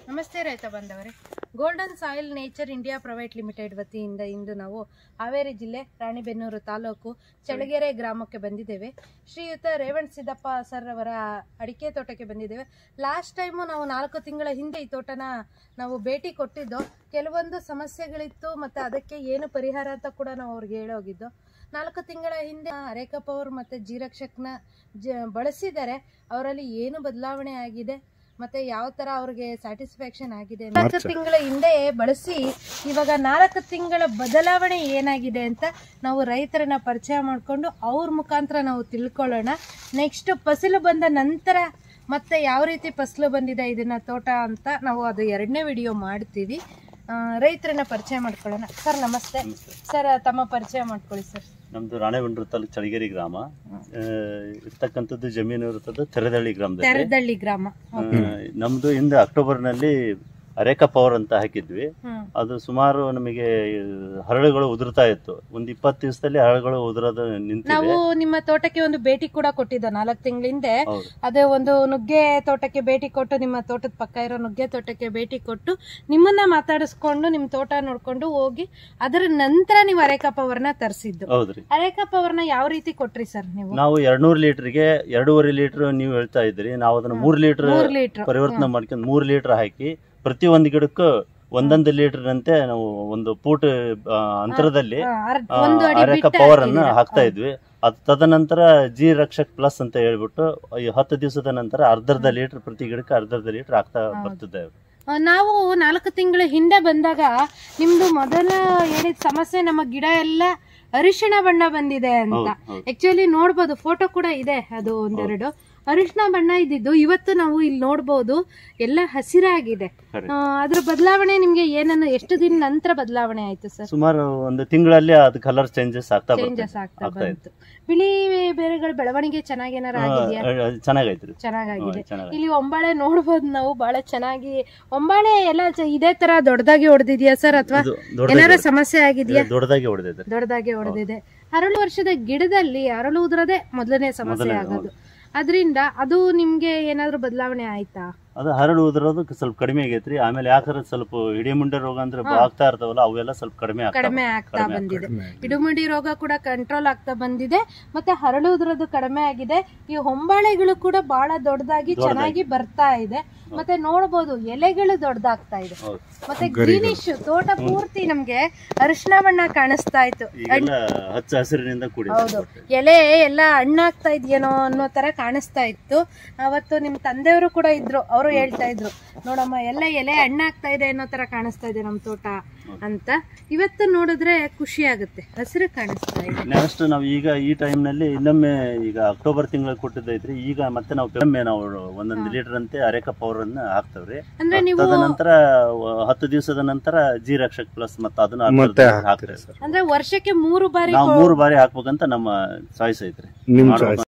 ನಮಸ್ತೆ ರೈತ ಬಂದವರೇ Golden Soil Nature India Private Limited ವತಿಯಿಂದ ಇಂದು ನಾವು ಹಾವೇರಿ ಜಿಲ್ಲೆ ರಾಣಿಬೆನ್ನೂರು ತಾಲೂಕು ಚಳಗೆರೆ ಗ್ರಾಮಕ್ಕೆ ಬಂದಿದ್ದೇವೆ ಶ್ರೀಯುತ ರೇವಣ್ ಸಿದ್ದಪ್ಪ ಸರ್ ಅವರ ಅಡಿಕೆ ತೋಟಕ್ಕೆ ಬಂದಿದ್ದೇವೆ ಲಾಸ್ಟ್ ಟೈಮು ನಾವು ನಾಲ್ಕು ತಿಂಗಳ ಹಿಂದೆ ಈ ತೋಟನ ನಾವು ಭೇಟಿ ಕೊಟ್ಟಿದ್ದು ಕೆಲವೊಂದು ಸಮಸ್ಯೆಗಳಿತ್ತು ಮತ್ತು ಅದಕ್ಕೆ ಏನು ಪರಿಹಾರ ಅಂತ ಕೂಡ ನಾವು ಅವ್ರಿಗೆ ಹೇಳೋಗಿದ್ದು ನಾಲ್ಕು ತಿಂಗಳ ಹಿಂದೆ ಅರೇಕ ಪವರ್ ಮತ್ತು ಜೀರಕ್ಷಕ್ನ ಜ ಬಳಸಿದ್ದಾರೆ ಅವರಲ್ಲಿ ಏನು ಬದಲಾವಣೆ ಆಗಿದೆ ಮತ್ತೆ ಯಾವ ತರ ಅವ್ರಿಗೆ ಸ್ಯಾಟಿಸ್ಫ್ಯಾಕ್ಷನ್ ಆಗಿದೆ ನಾಲ್ಕು ತಿಂಗಳ ಹಿಂದೆ ಬಳಸಿ ಇವಾಗ ನಾಲ್ಕು ತಿಂಗಳ ಬದಲಾವಣೆ ಏನಾಗಿದೆ ಅಂತ ನಾವು ರೈತರನ್ನ ಪರಿಚಯ ಮಾಡಿಕೊಂಡು ಅವ್ರ ಮುಖಾಂತರ ನಾವು ತಿಳ್ಕೊಳ್ಳೋಣ ನೆಕ್ಸ್ಟ್ ಫಸಲು ಬಂದ ನಂತರ ಮತ್ತೆ ಯಾವ ರೀತಿ ಫಸಲು ಬಂದಿದೆ ಇದನ್ನ ತೋಟ ಅಂತ ನಾವು ಅದು ಎರಡನೇ ವಿಡಿಯೋ ಮಾಡ್ತೀವಿ ಆ, ರೈತರನ್ನ ಪರಿಚಯ ಮಾಡ್ಕೊಳ್ಳೋಣ ಸರ್ ನಮಸ್ತೆ ನಮಸ್ತೆ. ಸರ್ ತಮ್ಮ ಪರಿಚಯ ಮಾಡ್ಕೊಳ್ಳಿ ಸರ್ ನಮ್ದು ರಾಣೆಬೆನ್ನೂರು ತಾಲೂಕು ಚಳಿಗೇರಿ ಗ್ರಾಮ ಆ, ಇರ್ತಕ್ಕಂಥದ್ದು ಜಮೀನು ಇರುತ್ತದೆ ತೆರೆದಳ್ಳಿ ಗ್ರಾಮದಲ್ಲಿ ತೆರದಳ್ಳಿ ಗ್ರಾಮ ಆ, ನಮ್ದು ಹಿಂದೆ ಅಕ್ಟೋಬರ್ ನಲ್ಲಿ ಅರೇಕ ಪವರ್ ಅಂತ ಹಾಕಿದ್ವಿ ಹ್ಮ್ ಅದು ಸುಮಾರು ನಮಗೆ ಹರಳುಗಳು ಉದುರ್ತಾ ಇತ್ತು ಒಂದ್ ಇಪ್ಪತ್ತು ದಿವಸದಲ್ಲಿ ಹರಳುಗಳು ಉದುರೋದು ನಿಂತಿದೆ ನಾವು ನಿಮ್ಮ ತೋಟಕ್ಕೆ ಒಂದು ಭೇಟಿ ಕೂಡ ಕೊಟ್ಟಿದ್ದ ನಾಲ್ಕು ತಿಂಗಳ ಹಿಂದೆ ಹೌದು ಅದೇ ಒಂದು ನುಗ್ಗೆ ತೋಟಕ್ಕೆ ಭೇಟಿ ಕೊಟ್ಟು ನಿಮ್ಮ ತೋಟದ ಪಕ್ಕ ಇರೋ ನುಗ್ಗೆ ತೋಟಕ್ಕೆ ಭೇಟಿ ಕೊಟ್ಟು ನಿಮ್ಮನ್ನ ಮಾತಾಡಿಸ್ಕೊಂಡು ನಿಮ್ಮ ತೋಟ ನೋಡ್ಕೊಂಡು ಹೋಗಿ ಅದರ ನಂತರ ನೀವು ಅರೇಕಾ ಪವರ್ನ ತರಿಸಿದ್ದು ಹೌದ್ರಿ ಅರೇಕಾ ಪವರ್ನ ಯಾವ ರೀತಿ ಕೊಟ್ರಿ ಸರ್ ನೀವು ನಾವು ಎರಡ್ನೂರು ಲೀಟರ್ಗೆ ಎರಡೂವರೆ ಲೀಟರ್ ನೀವು ಹೇಳ್ತಾ ಇದ್ರಿ ನಾವು ಅದನ್ನ ಮೂರ್ ಲೀಟರ್ ಮೂರ್ ಲೀಟರ್ ಪರಿವರ್ತನೆ ಮಾಡ್ಕೊಂಡು ಮೂರ್ ಲೀಟರ್ ಹಾಕಿ ಪ್ರತಿ ಒಂದು ಗಿಡಕ್ಕೂ ಒಂದೊಂದು ಲೀಟರ್ ನಂತೆ ನಾವು ಒಂದು ಫೂಟ್ ಆ, ಅಂತರದಲ್ಲಿ ಆ, ಒಂದು ಅಡಿ ಅರೇಕ ಬಿಟ್ಟು ಪವರ್ ಅನ್ನ ಹಾಕಿದ್ದೀರಾ? ಹಾಕ್ತಾ ಇದ್ವಿ ಅದ್ ತದನಂತರ ಜಿ ರಕ್ಷಕ್ ಪ್ಲಸ್ ಅಂತ ಹೇಳ್ಬಿಟ್ಟು ಈ ಹತ್ತು ದಿವಸದ ನಂತರ ಅರ್ಧರ್ಧ ಲೀಟರ್ ಪ್ರತಿ ಗಿಡಕ್ಕೆ ಅರ್ಧರ್ಧ ಲೀಟರ್ ಆಗ್ತಾ ಹೌದು. ಬರ್ತಿದ್ದೇವೆ ಆ, ನಾವು ನಾಲ್ಕು ತಿಂಗಳ ಹಿಂದೆ ಬಂದಾಗ ನಿಮ್ದು ಮೊದಲ ಹೇಳಿದ ಸಮಸ್ಯೆ ನಮ್ಮ ಗಿಡ ಎಲ್ಲ ಅರಿಶಿಣ ಬಣ್ಣ ಬಂದಿದೆ ಅಂತ ಹೌದು, ಹೌದು. ಆಕ್ಚುಲಿ ನೋಡ್ಬೋದು ಫೋಟೋ ಕೂಡ ಇದೆ ಅದು ಒಂದೆರಡು ಅರಿಶಿಣ ಬಣ್ಣ ಇದ್ದಿದ್ದು ಇವತ್ತು ನಾವು ಇಲ್ಲಿ ನೋಡ್ಬೋದು ಎಲ್ಲ ಹಸಿರಾಗಿದೆ ಖರೆ. ಆ, ಅದ್ರ ಬದಲಾವಣೆ ನಿಮ್ಗೆ ಏನನ್ನ ಎಷ್ಟು ದಿನ ನಂತರ ಬದಲಾವಣೆ ಆಯ್ತು ಸರ್ ಸುಮಾರು ಒಂದು ತಿಂಗಳಲ್ಲಿ ಅದು ಕಲರ್ ಚೇಂಜಸ್ ಆಗ್ತಾ ಚೇಂಜಸ್ ಬರ್ತದೆ ಆಗ್ತಾ ಆಗ್ತಾ ಬಂತು ಬಿಳಿ ಬೇರೆಗಳ ಬೆಳವಣಿಗೆ ಚೆನ್ನಾಗಿ ಏನಾರ ಆಗಿದೆಯಾ ಆ, ಆ, ಚೆನ್ನಾಗೈತ್ರಿ ಚೆನ್ನಾಗಿದೆ ಹಾ, ಚೆನ್ನಾಗೈತೆ. ಇಲ್ಲಿ ಒಂಬಾಳೆ ನೋಡ್ಬೋದು ನಾವು ಬಹಳ ಚೆನ್ನಾಗಿ ಒಂಬಾಳೆ ಎಲ್ಲ ಚ- ಇದೇ ತರ ದೊಡ್ಡದಾಗಿ ಹೊಡೆದಿದ್ಯಾ ಸರ್ ಅಥವಾ ಇದು ಏನಾರ ದೊಡ್ಡದಾಗಿ ಸಮಸ್ಯೆ ಆಗಿದೆಯಾ ದೊಡ್ಡದಾಗಿ ಹೊಡೆದಿದೆ ದೊಡ್ಡದಾಗಿ ಹೊಡೆದಿದೆ ಹರಳು ವರ್ಷದ ಗಿಡದಲ್ಲಿ ಹರಳು ಉದ್ರದೆ ಮೊದಲನೇ ಸಮಸ್ಯೆ ಮೊದಲನೇ, ಆಗೋದು ಅದರಿಂದ ಅದು ನಿಮ್ಗೆ ಏನಾದ್ರೂ ಬದಲಾವಣೆ ಆಯ್ತಾ ಅದು ಹರಳು ಉದುರೋದು ಸ್ವಲ್ಪ ಕಡಿಮೆ ಆಗೈತ್ರಿ ಆಮೇಲೆ ಯಾಕಂದ್ರೆ ಸ್ವಲ್ಪ ಇಡಿಮುಂಡೆ ರೋಗ ಅಂದ್ರೆ ಹಾ. ಆಗ್ತಾ ಇರ್ತಾವಲ್ಲ ಅವೆಲ್ಲ ಸ್ವಲ್ಪ ಕಡಿಮೆ ಆಗ್ತಾವ ಕಡಿಮೆ ಆಗ್ತಾ ಕಡಿಮೆ ಬಂದಿದೆ ಇಡುಮುಡಿ ರೋಗ ಕೂಡ ಕಂಟ್ರೋಲ್ ಆಗ್ತಾ ಬಂದಿದೆ ಮತ್ತೆ ಹರಳು ಉದ್ರದು ಕಡಿಮೆ ಆಗಿದೆ ಈ ಹೊಂಬಾಳೆಗಳು ಕೂಡ ಬಹಳ ದೊಡ್ಡದಾಗಿ ದೊಡ್ಡದಾಗಿ. ಚೆನ್ನಾಗಿ ಬರ್ತಾ ಇದೆ ಮತ್ತೆ ನೋಡಬಹುದು ಎಲೆಗಳು ದೊಡ್ಡದಾಗ್ತಾ ಇದೆ ಹೌದು. ಮತ್ತೆ ಗ್ರೀನಿಶ್ ತೋಟ ಪೂರ್ತಿ ನಮ್ಗೆ ಅರಿಶಿನ ಬಣ್ಣ ಕಾಣಿಸ್ತಾ ಇತ್ತು ಈಗೆಲ್ಲ ಹಚ್ಚ ಹಸಿರಿನಿಂದ ಕೂಡಿದೆ ಹೌದು ಎಲೆ ಎಲ್ಲ ಹಣ್ಣಾಗ್ತಾ ಇದೆಯೇನೋ ಅನ್ನೋ ತರ ಕಾಣಿಸ್ತಾ ಇತ್ತು ಅವತ್ತು ನಿಮ್ ತಂದೆಯವರು ಕೂಡ ಇದ್ರು ಅವರು ಹೇಳ್ತಾ ಇದ್ರು ನೋಡಮ್ಮ ಎಲ್ಲ ಎಲೆ ಹಣ್ಣಾಗ್ತಾ ಇದೆ ಅನ್ನೋ ತರ ಕಾಣಿಸ್ತಾ ಇದೆ ನಮ್ ತೋಟ ಅಂತ ಇವತ್ತು ನೋಡಿದ್ರೆ ಖುಷಿ ಆಗುತ್ತೆ ಹಸಿರು ಕಾಣಿಸ್ತಾ ಇದೆ ನೆಕ್ಸ್ಟ್ ನಾವು ಈಗ ಈ ಟೈಮ್ ನಲ್ಲಿ ಇನ್ನೊಮ್ಮೆ ಈಗ ಅಕ್ಟೋಬರ್ ತಿಂಗಳಲ್ಲಿ ಕೊಟ್ಟಿದ್ದೈತ್ರಿ ಈಗ ಮತ್ತೆ ನಾವು ಒಮ್ಮೆ ನಾವು ಒಂದೊಂದು ಲೀಟರ್ ಅಂತೆ ಅರೇಕ ಪವರ್ ಅನ್ನ ಹಾಕ್ತೇವ್ರಿ ಅಂದ್ರೆ ನೀವು ತದನಂತರ ವ- ಹತ್ತು ದಿವಸದ ನಂತರ ಜಿ ರಕ್ಷಕ್ ಪ್ಲಸ್ ಮತ್ತೆ ಅದನ್ನ ಮತ್ತೆ ಅರ್ಧರ್ಧ ಹಾಕ್ತೇವೆ ಸರ್ ಅಂದ್ರೆ ವರ್ಷಕ್ಕೆ ಮೂರು ಬಾರಿ ನಾವು ಮೂರು ಬಾರಿ ಹಾಕ್ಬೇಕಂತ ನಮ್ಮ ಚಾಯ್ಸ್ ಐತ್ರಿ ನಿಮ್ ಮಾಡ್ಬೇಕು. ಚಾಯ್ಸ್